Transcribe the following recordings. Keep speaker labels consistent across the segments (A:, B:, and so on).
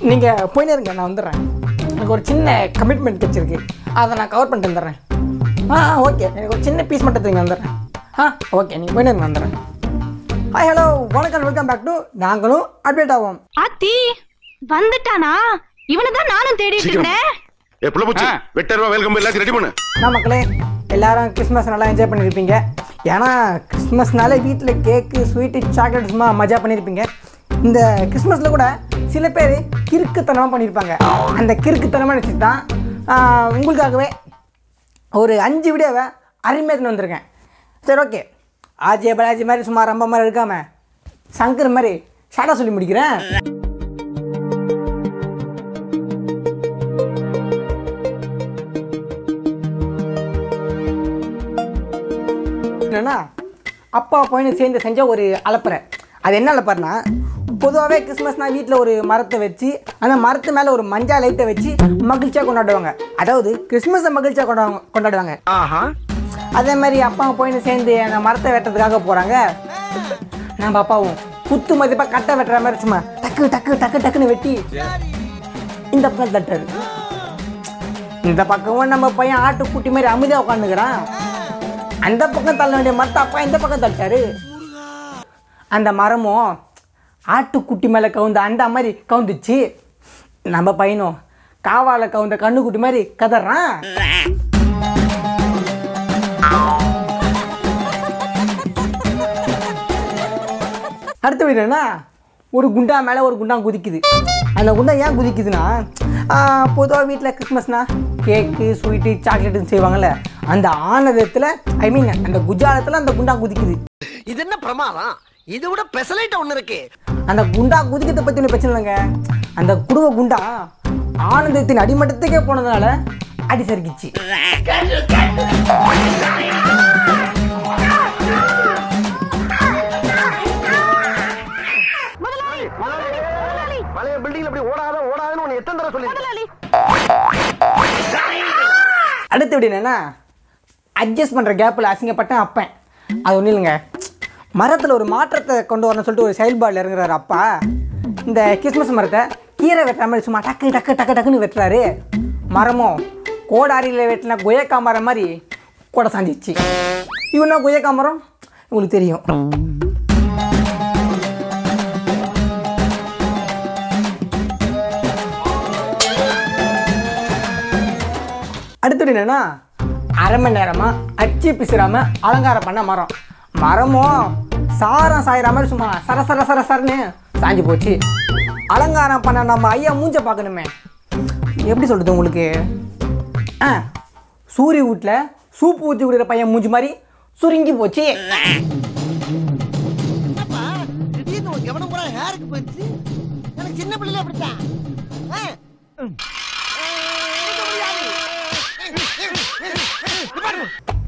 A: நீங்கள் போயினே இருங்க நான் வந்துடுறேன் எனக்கு ஒரு சின்ன கமிட்மெண்ட் வச்சிருக்கு அதை நான் கவர் பண்ணிட்டு வந்துடுறேன் ஆ ஓகே எனக்கு ஒரு சின்ன பீஸ் மட்டும் தூங்க வந்துடுறேன் ஆ ஓகே நீங்கள் போயினே இருங்க வந்துடுறேன் ஹாய் ஹலோ வணக்கம் வெல்கம் பேக் டு நாங்களும் அப்டேட் ஆவோம்
B: ஆத்தி வந்துட்டானா இவனை தான் நானும் தேடிட்டு இருந்தேன்
C: ஏ புள்ள பூச்சி வெட்டர்வா வெல்கம் எல்லாத்தையும் ரெடி பண்ணு
A: நான் மக்களே எல்லாரும் கிறிஸ்மஸ் நல்லா என்ஜாய் பண்ணியிருப்பீங்க ஏன்னா கிறிஸ்மஸ்னாலே வீட்டில் கேக்கு ஸ்வீட்டு சாக்லேட் சும்மா மஜா பண்ணியிருப்பீங்க இந்த கிறிஸ்மஸில் கூட சில பேர் கிறுக்குத்தனமாக பண்ணியிருப்பாங்க அந்த கிறுக்குத்தனமாக வச்சு தான் ஆஹ், உங்களுக்காகவே ஒரு அஞ்சு வீடியோவை அருமையாக வந்திருக்கேன் சரி ஓகே ஆஜே பலாஜி மாதிரி சும்மா ரொம்ப மாதிரி இருக்காம சங்கர் மாதிரி ஷார்ட்டாக சொல்லி முடிக்கிறேன் என்னன்னா அப்பா பையனு சேர்ந்து செஞ்ச ஒரு அலப்பறை அது என்ன அலப்பறைனா பொதுவாகவே கிறிஸ்மஸ்னால் வீட்டில் ஒரு மரத்தை வச்சு அந்த மரத்து மேலே ஒரு மஞ்சள் லைட்டை வச்சு மகிழ்ச்சியாக கொண்டாடுவாங்க அதாவது கிறிஸ்மஸை மகிழ்ச்சியாக கொண்டாடுவாங்க கொண்டாடுவாங்க அதே மாதிரி அப்பா பையனு சேர்ந்து அந்த மரத்தை வெட்டுறதுக்காக போகிறாங்க நம்ம அப்பாவும் குத்து மதிப்பாக கட்டை வெட்டுற மாதிரி சும்மா டக்கு டக்கு டக்கு டக்குன்னு வெட்டி இந்த பக்கம் தட்டுறது இந்த பக்கமும் நம்ம பையன் ஆட்டுக்குட்டி மாதிரி அமைதியாக உட்காந்துக்கிறான் அந்த பக்கம் தள்ள வேண்டிய மரத்தை அப்பா இந்த பக்கம் தட்டாரு அந்த மரமும் ஆட்டுக்குட்டி மேலே கவுந்த அந்த மாதிரி கவுந்துச்சு நம்ம பையனும் காவால கவுந்த கண்ணுக்குட்டி மாதிரி கதறான் அடுத்த வீடு என்ன ஒரு குண்டா மேலே ஒரு குண்டா குதிக்குது அந்த குண்டா ஏன் குதிக்குதுன்னா பொதுவாக வீட்டில் கிறிஸ்மஸ்னா கேக்கு ஸ்வீட்டு சாக்லேட்டு செய்வாங்கல்ல அந்த ஆனதத்தில் ஐ மீன் அந்த குஜாலத்தில் அந்த குண்டா குதிக்குது
D: இது என்ன பிரமாதம் இது விட பெசலைட் ஒண்ணு இருக்கு
A: அந்த குண்டா குதிக்கிறத பற்றி ஒன்றும் பிரச்சனை இல்லைங்க அந்த குடும்ப குண்டா ஆனந்தத்தின் அடிமட்டத்துக்கே போனதுனால அடி சறுக்கிச்சு
D: பழைய பில்டிங்ல இப்படி ஓடாத ஓடாதுன்னு உன்னை எத்தனை தடவை சொல்லி
A: அடுத்து எப்படி என்னன்னா அட்ஜஸ்ட் பண்ணுற கேப்பில் அசிங்கப்பட்டேன் அப்பேன் அது ஒன்றும் இல்லைங்க மரத்தில் ஒரு மாற்றத்தை கொண்டு வரணும்னு சொல்லிட்டு ஒரு செயல்பாடில் இறங்குறாரு அப்பா இந்த கிறிஸ்மஸ் மரத்தை கீரை வெட்டுற மாதிரி சும்மா டக்கு டக்கு டக்கு டக்குன்னு வெட்டுறாரு மரமும் கோடாரியில் வெட்டின கொயக்கா மரம் மாதிரி கூட சாஞ்சிச்சு இவனா கொயக்கா மரம் உங்களுக்கு தெரியும் அடுத்தது என்னன்னா அரை மணி நேரமா அச்சு பிசுறாம அலங்காரம் பண்ண மரம் மரமும் சாரம் சாயிற மாதிரி சும்மா சர சர சர சரன்னு சாஞ்சு போச்சு அலங்காரம் பண்ண நம்ம ஐயா மூஞ்ச பார்க்கணுமே எப்படி சொல்றது உங்களுக்கு ஆ சூரிய வீட்டில் சூப்பு ஊற்றி குடிக்கிற பையன் மூஞ்சி மாதிரி சுருங்கி போச்சு
D: திடீர்னு உன் கவனம் பூரா ஹேருக்கு போயிடுச்சு எனக்கு சின்ன பிள்ளைல அப்படித்தான் ஆ. ம். இருக்க முடியாது. நிப்பாட்டு.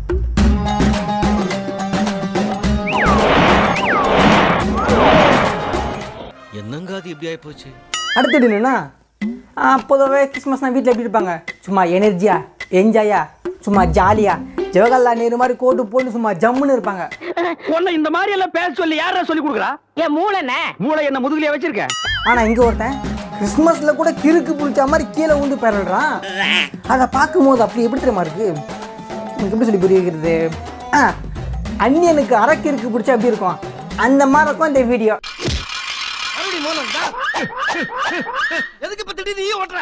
E: என்னங்க அது இப்படி ஆயிப்போச்சு
A: அடுத்தது என்னன்னா பொதுவாகவே கிறிஸ்மஸ்னால் வீட்டில் எப்படி இருப்பாங்க சும்மா எனர்ஜியா என்ஜாயா சும்மா ஜாலியா ஜவஹர்லால் நேரு மாதிரி கோட்டு போட்டு சும்மா ஜம்முன்னு இருப்பாங்க
F: உன்னை இந்த மாதிரி எல்லாம் பேச சொல்லி யாரா சொல்லி கொடுக்குறா
B: என் மூளைனே
F: மூளை என்ன முதுகுலயே வச்சிருக்க
A: ஆனால் இங்கே ஒருத்தன் கிறிஸ்மஸில் கூட கிறுக்கு பிடிச்ச மாதிரி கீழே உந்து பெறல்றான் அதை பார்க்கும்போது அப்படி எப்படி தெரியுமா இருக்கு உங்களுக்கு எப்படி சொல்லி புரிய வைக்கிறது ஆ அந்நியனுக்கு அரைக்கிறுக்கு பிடிச்சா எப்படி இருக்கும் அந்த மாதிரி இருக்கும் இந்த வீடியோ
D: மறுபடியும் மோனம் தான். எதுக்கு இப்ப திடீர்னு நீ ஓட்டுற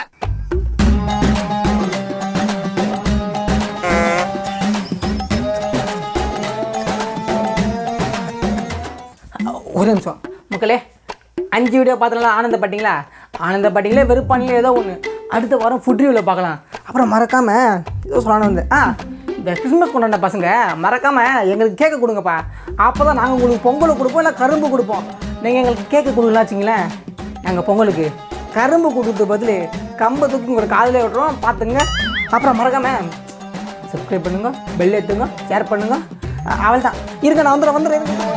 A: ஒரு நிமிஷம் மக்களே அஞ்சு வீடியோ பார்த்தலாம் ஆனந்தப்பட்டீங்களா ஆனந்தப்பட்டீங்களே வெறுப்பானீங்களே ஏதோ ஒன்று அடுத்த வாரம் ஃபுட் ரிவ்யூவில் பார்க்கலாம் அப்புறம் மறக்காமல் ஏதோ சொல்லணும் வந்து ஆ இந்த கிறிஸ்மஸ் கொண்டாட பசங்க மறக்காமல் எங்களுக்கு கேக்கு கொடுங்கப்பா அப்போ தான் நாங்கள் உங்களுக்கு பொங்கல் கொடுப்போம் இல்லை கரும்பு கொடுப்போம் நீங்கள் எங்களுக்கு கேக்கு கொடுக்கலாம் வச்சிங்களேன் நாங்கள் பொங்கலுக்கு கரும்பு கொடுக்கறது பதில் கம்பை தூக்கி உங்களோட காதிலே விட்றோம் பார்த்துங்க அப்புறம் மறக்காமல் சப்ஸ்கிரைப் பண்ணுங்க பெல் ஏற்றுங்க ஷேர் பண்ணுங்க அவள் தான் இருங்க நான் வந்துடுறேன் வந்துடுறேன் இருங்க.